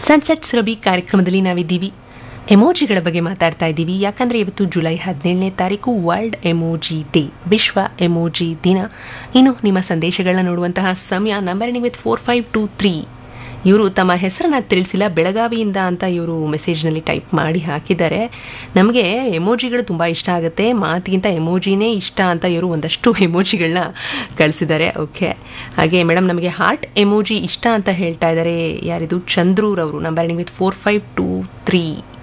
sunset Surabhi ಕಾರ್ಯಕ್ರಮದಲ್ಲಿ ನಾವಿದ್ದೀವಿ ಎಮೋಜಿಗಳ ಬಗ್ಗೆ ಮಾತಾಡ್ತಾ ಇದ್ದೀವಿ ಯಾಕಂದರೆ ಇವತ್ತು ಜುಲೈ ಹದಿನೇಳನೇ ತಾರೀಕು ವರ್ಲ್ಡ್ ಎಮೋಜಿ ಡೇ ವಿಶ್ವ ಎಮೋಜಿ ದಿನ ಇನ್ನು ನಿಮ್ಮ ಸಂದೇಶಗಳನ್ನ ನೋಡುವಂತಹ ಸಮಯ number with four five two three ಇವರು ತಮ್ಮ ಹೆಸರನ್ನ ತಿಳಿಸಿಲ್ಲ ಬೆಳಗಾವಿಯಿಂದ ಅಂತ ಇವರು ಮೆಸೇಜ್ನಲ್ಲಿ ಟೈಪ್ ಮಾಡಿ ಹಾಕಿದ್ದಾರೆ ನಮಗೆ ಎಮೋಜಿಗಳು ತುಂಬ ಇಷ್ಟ ಆಗುತ್ತೆ ಮಾತಿಗಿಂತ ಎಮೋಜಿನೇ ಇಷ್ಟ ಅಂತ ಇವರು ಒಂದಷ್ಟು ಎಮೋಜಿಗಳನ್ನ ಕಳಿಸಿದ್ದಾರೆ ಓಕೆ ಹಾಗೆ ಮೇಡಮ್ ನಮಗೆ ಹಾರ್ಟ್ ಎಮೋಜಿ ಇಷ್ಟ ಅಂತ ಹೇಳ್ತಾ ಇದ್ದಾರೆ ಯಾರಿದು ಚಂದ್ರೂರವರು number with four five two three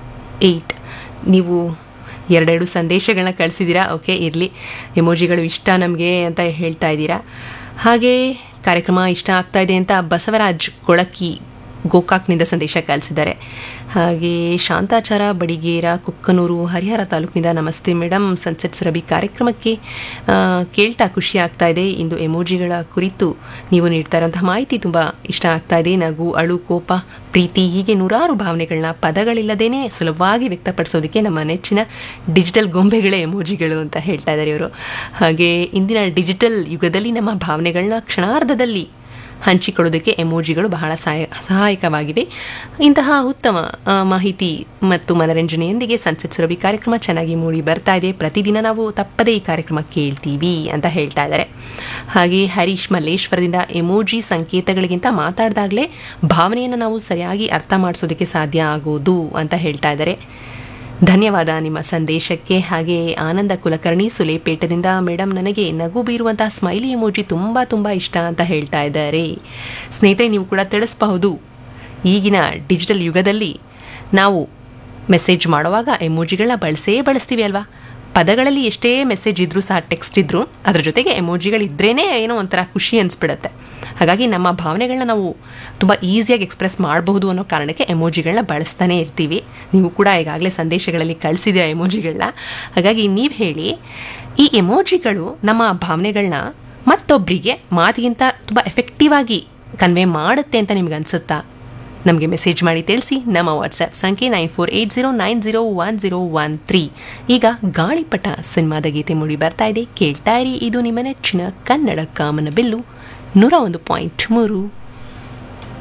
eight ನೀವು ಎರಡೆರಡು ಸಂದೇಶಗಳನ್ನ ಕಳಿಸಿದ್ದೀರಾ ಓಕೆ ಇರಲಿ ಎಮೋಜಿಗಳು ಇಷ್ಟ ನಮಗೆ ಅಂತ ಹೇಳ್ತಾ ಇದ್ದೀರಾ ಹಾಗೆ ಕಾರ್ಯಕ್ರಮ ಇಷ್ಟ ಆಗ್ತಾ ಇದೆ ಅಂತ ಬಸವರಾಜ್ ಕೊಳಕಿ ಗೋಕಾಕ್ನಿಂದ ಸಂದೇಶ ಕಳಿಸಿದ್ದಾರೆ ಹಾಗೆ ಶಾಂತಾಚಾರ ಬಡಿಗೇರ ಕುಕ್ಕನೂರು ಹರಿಹರ ತಾಲೂಕಿನಿಂದ ನಮಸ್ತೆ ಮೇಡಮ್ ಸನ್ಸೆಟ್ ಸುರಭಿ ಕಾರ್ಯಕ್ರಮಕ್ಕೆ ಆ, ಕೇಳ್ತಾ ಖುಷಿ ಆಗ್ತಾ ಇದೆ ಇಂದು ಎಮೋಜಿಗಳ ಕುರಿತು ನೀವು ನೀಡ್ತಾ ಇರುವಂತಹ ಮಾಹಿತಿ ತುಂಬ ಇಷ್ಟ ಆಗ್ತಾ ಇದೆ ನಗು ಅಳು ಕೋಪ ಪ್ರೀತಿ ಹೀಗೆ ನೂರಾರು ಭಾವನೆಗಳನ್ನ ಪದಗಳಿಲ್ಲದೇನೆ ಸುಲಭವಾಗಿ ವ್ಯಕ್ತಪಡಿಸೋದಕ್ಕೆ ನಮ್ಮ ನೆಚ್ಚಿನ ಡಿಜಿಟಲ್ ಗೊಂಬೆಗಳೇ ಎಮೋಜಿಗಳು ಅಂತ ಹೇಳ್ತಾ ಇದ್ದಾರೆ ಇವರು ಹಾಗೆ ಇಂದಿನ ಡಿಜಿಟಲ್ ಯುಗದಲ್ಲಿ ನಮ್ಮ ಭಾವನೆಗಳನ್ನ ಕ್ಷಣಾರ್ಧದಲ್ಲಿ ಹಂಚಿಕೊಳ್ಳೋದಕ್ಕೆ ಎಮೋಜಿಗಳು ಬಹಳ ಸಹಾಯ ಸಹಾಯಕವಾಗಿವೆ ಇಂತಹ ಉತ್ತಮ ಆ, ಮಾಹಿತಿ ಮತ್ತು ಮನರಂಜನೆಯೊಂದಿಗೆ ಸನ್ಸೆಟ್ ಸುರಭಿ ಕಾರ್ಯಕ್ರಮ ಚೆನ್ನಾಗಿ ಮೂಡಿ ಬರ್ತಾ ಇದೆ ಪ್ರತಿದಿನ ನಾವು ತಪ್ಪದೇ ಈ ಕಾರ್ಯಕ್ರಮ ಕೇಳ್ತೀವಿ ಅಂತ ಹೇಳ್ತಾ ಇದ್ದಾರೆ ಹಾಗೆ ಹರೀಶ್ ಮಲ್ಲೇಶ್ವರದಿಂದ ಎಮೋಜಿ ಸಂಕೇತಗಳಿಗಿಂತ ಮಾತಾಡಿದಾಗಲೇ ಭಾವನೆಯನ್ನು ನಾವು ಸರಿಯಾಗಿ ಅರ್ಥ ಮಾಡಿಸೋದಕ್ಕೆ ಸಾಧ್ಯ ಆಗೋದು ಅಂತ ಹೇಳ್ತಾ ಇದ್ದಾರೆ ಧನ್ಯವಾದ ನಿಮ್ಮ ಸಂದೇಶಕ್ಕೆ ಹಾಗೆ ಆನಂದ ಕುಲಕರ್ಣಿ ಸುಲೇಪೇಟದಿಂದ ಮೇಡಮ್ ನನಗೆ ನಗು ಬೀರುವಂತಹ ಸ್ಮೈಲಿ ಎಮೋಜಿ ತುಂಬ ತುಂಬ ಇಷ್ಟ ಅಂತ ಹೇಳ್ತಾ ಇದ್ದಾರೆ ಸ್ನೇಹಿತರೆ ನೀವು ಕೂಡ ತಿಳಿಸಬಹುದು ಈಗಿನ ಡಿಜಿಟಲ್ ಯುಗದಲ್ಲಿ ನಾವು ಮೆಸೇಜ್ ಮಾಡುವಾಗ ಎಮೋಜಿಗಳನ್ನ ಬಳಸೇ ಬಳಸ್ತೀವಿ ಅಲ್ವಾ ಪದಗಳಲ್ಲಿ ಎಷ್ಟೇ ಮೆಸೇಜ್ ಇದ್ರೂ ಸಹ ಟೆಕ್ಸ್ಟ್ ಇದ್ರೂ ಅದ್ರ ಜೊತೆಗೆ ಎಮೋಜಿಗಳಿದ್ರೇ ಏನೋ ಒಂಥರ ಖುಷಿ ಅನಿಸ್ಬಿಡುತ್ತೆ ಹಾಗಾಗಿ ನಮ್ಮ ಭಾವನೆಗಳನ್ನ ನಾವು ತುಂಬ ಈಸಿಯಾಗಿ ಎಕ್ಸ್ಪ್ರೆಸ್ ಮಾಡಬಹುದು ಅನ್ನೋ ಕಾರಣಕ್ಕೆ ಎಮೋಜಿಗಳನ್ನ ಬಳಸ್ತಾನೆ ಇರ್ತೀವಿ ನೀವು ಕೂಡ ಈಗಾಗಲೇ ಸಂದೇಶಗಳಲ್ಲಿ ಕಳಿಸಿದ್ದೀರಾ ಎಮೋಜಿಗಳನ್ನ ಹಾಗಾಗಿ ನೀವು ಹೇಳಿ ಈ ಎಮೋಜಿಗಳು ನಮ್ಮ ಭಾವನೆಗಳನ್ನ ಮತ್ತೊಬ್ಬರಿಗೆ ಮಾತಿಗಿಂತ ತುಂಬ ಎಫೆಕ್ಟಿವ್ ಆಗಿ ಕನ್ವೆ ಮಾಡುತ್ತೆ ಅಂತ ನಿಮ್ಗೆ ಅನಿಸುತ್ತಾ ನಮಗೆ ಮೆಸೇಜ್ ಮಾಡಿ ತಿಳಿಸಿ ನಮ್ಮ ವಾಟ್ಸ್ಆ್ಯಪ್ ಸಂಖ್ಯೆ nine four eight zero nine zero one zero one three ಈಗ ಗಾಳಿಪಟ ಸಿನಿಮಾದ ಗೀತೆ ಮೂಡಿ ಬರ್ತಾ ಇದೆ ಕೇಳ್ತಾ ಇರಿ ಇದು ನಿಮ್ಮ ನೆಚ್ಚಿನ ಕನ್ನಡ ಕಾಮನ ಬಿಲ್ಲು ನೂರ ಒಂದು ಪಾಯಿಂಟ್ ಮೂರು